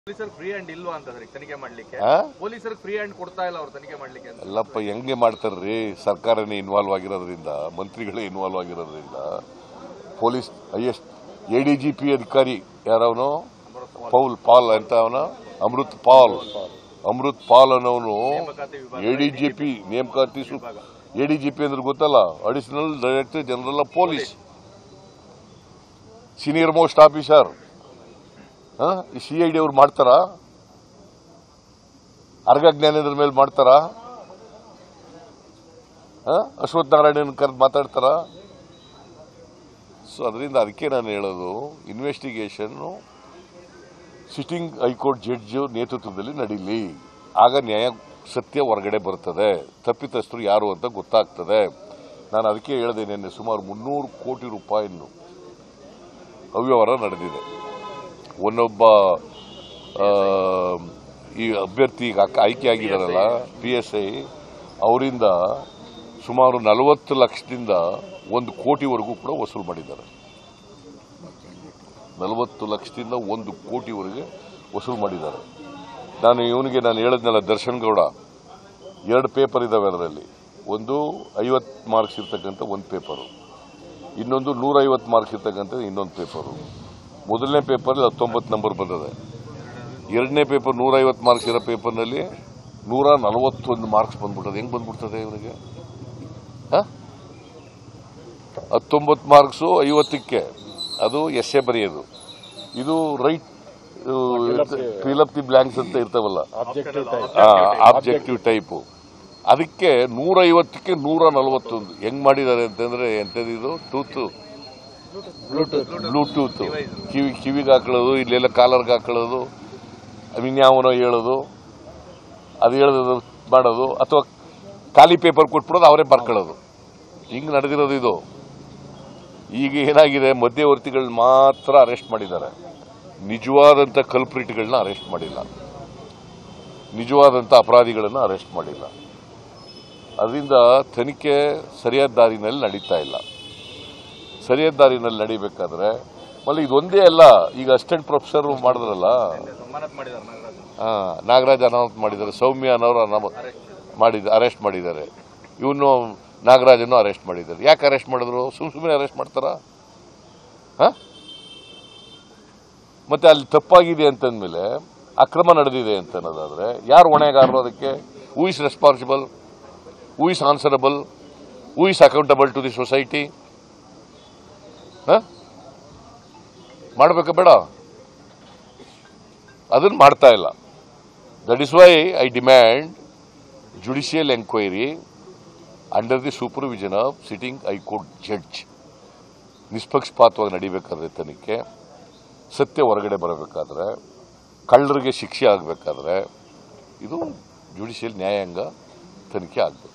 ಪೊಲೀಸರು free hand ಇಲ್ವಾ ಅಂತಂದ್ರೆ ತನಿಖೆ ಮಾಡ್ಲಿಕ್ಕೆ ಆ? ಪೊಲೀಸರು ಫ್ರೀ ಹ್ಯಾಂಡ್ ಕೊಡ್ತಾ ಇಲ್ಲ ಅವ್ರು ತನಿಖೆ ಮಾಡ್ಲಿಕ್ಕೆ ಅಂತ ಎಲ್ಲಪ್ಪ ಹೆಂಗೆ ಮಾಡ್ತಾರ್ರಿ ಸರ್ಕಾರನೇ ಇನ್ವಾಲ್ವ್ ಆಗಿರೋದ್ರಿಂದ ಮಂತ್ರಿಗಳೇ ಇನ್ವಾಲ್ವ್ ಆಗಿರೋದ್ರಿಂದ police highest A D G P ಅಧಿಕಾರಿ ಯಾರವನು ಪೌಲ್ ಪಾಲ್ ಅಂತ ಅವನ ಅಮೃತ್ ಪಾಲ್ ಅಮೃತ್ ಪಾಲ್ ಅನ್ನೋನು ನೇಮಕಾತಿ ವಿಭಾಗ ಎ ಡಿ ಜಿ ಪಿ ನೇಮಕಾತಿ ಎ ಡಿ ಜಿ ಪಿ ಅಂದ್ರೆ ಗೊತ್ತಲ್ಲ additional director general of police senior most officer C I D ಅವ್ರು ಮಾಡ್ತಾರಾ ಅರ್ಗ ಜ್ಞಾನೇಂದ್ರ ಮೇಲೆ ಮಾಡ್ತಾರಾ ಆ? ಅಶ್ವಥ್ ನಾರಾಯಣನ್ ಕರೆದು ಮಾತಾಡ್ತಾರ ಸೊ ಅದರಿಂದ ಅದಕ್ಕೆ ನಾನು ಹೇಳೋದು ಇನ್ವೆಸ್ಟಿಗೇಷನ್ ಸಿಟ್ಟಿಂಗ್ ಹೈಕೋರ್ಟ್ ಜಡ್ಜ್ ನೇತೃತ್ವದಲ್ಲಿ ನಡೀಲಿ ಆಗ ನ್ಯಾಯ ಸತ್ಯ ಹೊರಗಡೆ ಬರ್ತದೆ ತಪ್ಪಿತಸ್ಥರು ಯಾರು ಅಂತ ಗೊತ್ತಾಗ್ತದೆ ನಾನು ಅದಕ್ಕೆ ಹೇಳಿದೆ ನಿನ್ನೆ ಸುಮಾರು ಮುನ್ನೂರು ಕೋಟಿ ರೂಪಾಯಿಯನ್ನು ಅವ್ಯವಹಾರ ನಡೆದಿದೆ ಒಂದೊಬ್ಬ ಆ, ಈ ಅಭ್ಯರ್ಥಿ ಈಗ ಅಕ್ಕ- ಆಯ್ಕೆಯಾಗಿದ್ದಾರಲ್ಲ ಪಿ ಎಸ್ ಐ ಅವರಿಂದ ಸುಮಾರು ನಲವತ್ತು ಲಕ್ಷದಿಂದ ಒಂದು ಕೋಟಿವರೆಗೂ ಕೂಡ ವಸೂಲು ಮಾಡಿದ್ದಾರೆ ನಲವತ್ತು ಲಕ್ಷದಿಂದ ಒಂದು ಕೋಟಿವರೆಗೆ ವಸೂಲು ಮಾಡಿದ್ದಾರೆ ನಾನು ಇವನಿಗೆ ನಾನು ಹೇಳಿದ್ನಲ್ಲ ದರ್ಶನ್ ಗೌಡ ಎರಡು ಪೇಪರ್ ಇದಾವೆ ಅದರಲ್ಲಿ ಒಂದು ಐವತ್ತು ಮಾರ್ಕ್ಸ್ ಇರ್ತಕ್ಕಂಥ ಒಂದು ಪೇಪರು ಇನ್ನೊಂದು ನೂರೈವತ್ತು ಮಾರ್ಕ್ಸ್ ಇರ್ತಕ್ಕಂಥ ಇನ್ನೊಂದು ಪೇಪರು ಮೊದಲನೇ ಪೇಪರ್ ಹತ್ತೊಂಬತ್ತು ನಂಬರ್ ಬಂದಿದೆ ಎರಡನೇ ಪೇಪರ್ ನೂರೈವತ್ತು ಮಾರ್ಕ್ಸ್ ಇರೋ ಪೇಪರ್ನಲ್ಲಿ ನೂರ ನಲವತ್ತೊಂದು ಮಾರ್ಕ್ಸ್ ಬಂದ್ಬಿಟ್ಟದೆ ಹೆಂಗ್ ಬಂದ್ಬಿಡ್ತದೆ ಇವನಿಗೆ ಹತ್ತೊಂಬತ್ತು ಮಾರ್ಕ್ಸು ಐವತ್ತಕ್ಕೆ ಅದು ಎಸ್ ಎ ಬರೆಯೋದು ಇದು ರೈಟ್ ಫಿಲ್ ದಿ ಬ್ಲಾಂಕ್ಸ್ ಅಂತ ಇರ್ತಾವಲ್ಲ ಆಬ್ಜೆಕ್ಟಿವ್ ಟೈಪು ಅದಕ್ಕೆ ನೂರೈವತ್ತಕ್ಕೆ ನೂರ ನಲವತ್ತೊಂದು ಹೆಂಗ್ ಮಾಡಿದ್ದಾರೆ ಅಂತಂದ್ರೆ ಎಂತದಿದು ಟೂತು ಬ್ಲೂಟೂತ್ ಕಿವಿ ಕಿವಿಗೆ ಹಾಕೊಳ್ಳೋದು ಇಲ್ಲೆಲ್ಲ ಕಾಲರ್ಗೆ ಹಾಕೊಳ್ಳೋದು ಇನ್ಯಾವನೋ ಹೇಳೋದು ಅದು ಹೇಳೋದು ಮಾಡೋದು ಅಥವಾ ಖಾಲಿ ಪೇಪರ್ ಕೊಟ್ಬಿಡೋದು ಅವರೇ ಬರ್ಕೊಳ್ಳೋದು ಹಿಂಗೆ ನಡೆದಿರೋದು ಇದು ಈಗ ಏನಾಗಿದೆ ಮಧ್ಯವರ್ತಿಗಳನ್ನ ಮಾತ್ರ ಅರೆಸ್ಟ್ ಮಾಡಿದ್ದಾರೆ ನಿಜವಾದಂಥ ಕಲ್ಪ್ರಿಟ್ಗಳನ್ನ ಅರೆಸ್ಟ್ ಮಾಡಿಲ್ಲ ನಿಜವಾದಂಥ ಅಪರಾಧಿಗಳನ್ನ ಅರೆಸ್ಟ್ ಮಾಡಿಲ್ಲ ಅದರಿಂದ ತನಿಖೆ ಸರಿಯಾದ ದಾರಿನಲ್ಲಿ ನಡೀತಾ ಇಲ್ಲ ಸರಿಯಾದ ದಾರಿನಲ್ಲಿ ನಡಿಬೇಕಾದ್ರೆ ಮళ్ళీ ಇದೊಂದೇ ಅಲ್ಲ ಈಗ ಅಸಿಸ್ಟೆಂಟ್ ಪ್ರೊಫೆಸರ್ ಮಾಡಿದ್ರಲ್ಲ ಸನ್ಮಾನತ್ ಮಾಡಿದ್ದಾರೆ ನಾಗರಾಜ್ ಆ, ನಾಗರಾಜ್ ಅನಾಮತ್ ಮಾಡಿದ್ದಾರೆ ಸೌಮ್ಯ ಅನ್ನೋರು ಅನಾಮತ್ ಮಾಡಿದ ಅರೆಸ್ಟ್ ಮಾಡಿದ್ದಾರೆ ಇವನು ನಾಗರಾಜನ್ನು ಅರೆಸ್ಟ್ ಮಾಡಿದ್ದಾರೆ ಯಾಕೆ ಅರೆಸ್ಟ್ ಮಾಡಿದ್ರು ಸುಮ್ ಸುಮ್ಮನೆ ಅರೆಸ್ಟ್ ಮಾಡ್ತಾರಾ ಹ? ಮತ್ತೆ ಅಲ್ಲಿ ತಪ್ಪಾಗಿದೆ ಅಂತಂದ್ಮೇಲೆ ಅಕ್ರಮ ನಡೆದಿದೆ ಅಂತ ಅನ್ನೋದಾದ್ರೆ ಯಾರು ಹೊಣೆಗಾರರು ಅದಕ್ಕೆ who is responsible who is answerable who is accountable to the society ಮಾಡಬೇಕಾ ಬೇಡ ಅದನ್ನು ಮಾಡ್ತಾ ಇಲ್ಲ that is why I demand judicial enquiry under the supervision of sitting high court judge ನಿಷ್ಪಕ್ಷಪಾತವಾಗಿ ನಡಿಬೇಕಾದ್ರೆ ತನಿಖೆ ಸತ್ಯ ಹೊರಗಡೆ ಬರಬೇಕಾದ್ರೆ ಕಳ್ಳರಿಗೆ ಶಿಕ್ಷೆ ಆಗಬೇಕಾದ್ರೆ ಇದು ಜುಡಿಷಿಯಲ್ ನ್ಯಾಯಾಂಗ ತನಿಖೆ ಆಗಬೇಕು